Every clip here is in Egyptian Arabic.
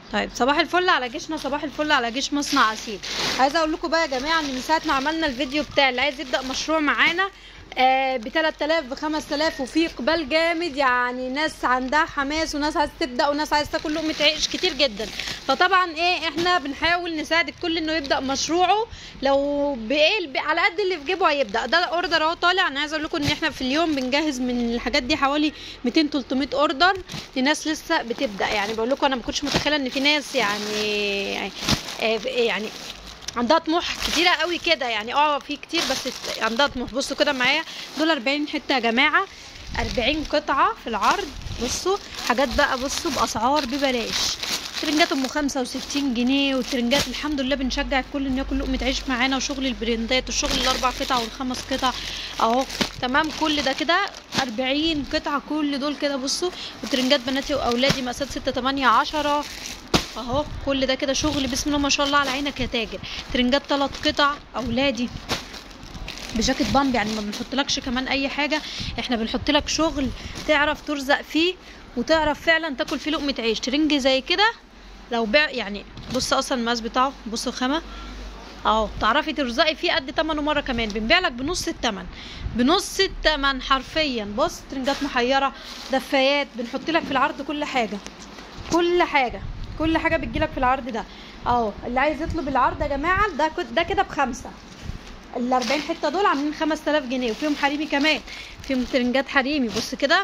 طيب صباح الفل على جيشنا صباح الفل على جيش مصنع عسيل عايزه اقول لكم بقى يا جماعه ان من ساعه ما عملنا الفيديو بتاع اللي عايز يبدا مشروع معانا آه ب 3000 ب 5000 وفي اقبال جامد يعني ناس عندها حماس وناس عايزه تبدا وناس عايزه تاكل لقمه عيش كتير جدا فطبعا ايه احنا بنحاول نساعد الكل انه يبدا مشروعه لو بايه على قد اللي في جيبه هيبدا ده اوردر اهو طالع انا عايزه اقول لكم ان احنا في اليوم بنجهز من الحاجات دي حوالي 200 300 اوردر لناس لسه بتبدا يعني بقول لكم انا ما كنتش متخيله ان في ناس يعني يعني, يعني عندها طموح كتيره قوي كده يعني اه في كتير بس عندها طموح بصوا كده معايا دول 40 حته يا جماعه 40 قطعه في العرض بصوا حاجات بقى بصوا باسعار ببلاش ترنجات ام 65 جنيه وترنجات الحمد لله بنشجع الكل انه ياكل لقمه عيش معانا وشغل البرندات والشغل الاربع قطع والخمس قطع اهو تمام كل ده كده 40 قطعه كل دول كده بصوا وترنجات بناتي واولادي مقاسات 6 8 10 اهو كل ده كده شغل بسم الله ما شاء الله على عينك يا تاجر ترنجات ثلاث قطع اولادي بجاكيت بامب يعني ما بنحطلكش كمان اي حاجه احنا بنحط لك شغل تعرف ترزق فيه وتعرف فعلا تاكل فيه لقمه عيش ترنج زي كده لو بيع يعني بص اصلا المقاس بتاعه بصوا الخامه اهو تعرفي ترزقي فيه قد تمنه مره كمان بنبيع لك بنص التمن بنص التمن حرفيا بص ترنجات محيره دفايات بنحط لك في العرض كل حاجه كل حاجه كل حاجه بتجيلك في العرض ده اهو اللي عايز يطلب العرض يا جماعه ده ده كده بخمسه ال 40 حته دول عاملين 5000 جنيه وفيهم حريمي كمان فيهم ترنجات حريمي بص كده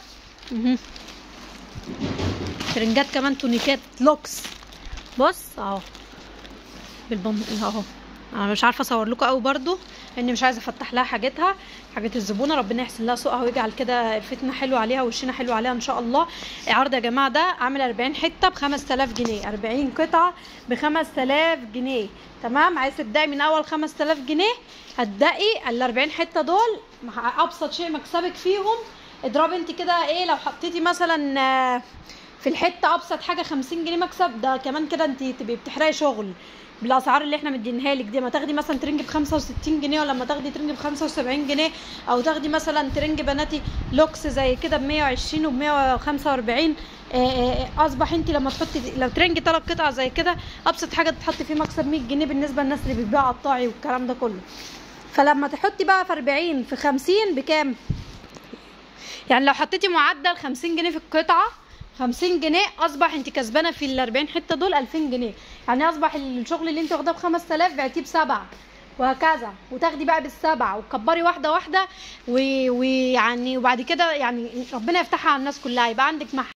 ترنجات كمان تونيكات لوكس بص اهو بالبن اهو انا مش عارفه اصور لكم قوي برضو لاني مش عايزه افتح لها حاجتها حاجات الزبونه ربنا يحسن لها سوقها ويجعل كده الفتنه حلو عليها وشنا حلو عليها ان شاء الله عرض يا جماعه ده عامل 40 حته ب 5000 جنيه 40 قطعه ب 5000 جنيه تمام عايز تبداي من اول 5000 جنيه هتبداي ال 40 حته دول ابسط شيء مكسبك فيهم اضربي انت كده ايه لو حطيتي مثلا في الحته ابسط حاجه 50 جنيه مكسب ده كمان كده انت تبقي بتحرقي شغل بالاسعار اللي احنا مدينها لك دي ما تاخدي مثلا ترنج ب 65 جنيه ولا لما تاخدي ترنج ب 75 جنيه او تاخدي مثلا ترنج بناتي لوكس زي كده ب 120 وب 145 اصبح انت لما تحطي لو ترنج ثلاث قطع زي كده ابسط حاجه تحطي فيه مكسب 100 جنيه بالنسبه للناس اللي بتبيع قطاعي والكلام ده كله فلما تحطي بقى في 40 في 50 بكام يعني لو حطيتي معدل 50 جنيه في القطعه 50 جنيه اصبح انت كسبانه في ال 40 حته دول 2000 جنيه يعني اصبح الشغل اللي انت واخداه ب 5000 بعتيه بسبعه وهكذا وتاخدي بقى بالسبعه وتكبري واحده واحده ويعني وبعد كده يعني ربنا يفتحها على الناس كلها يبقى عندك محل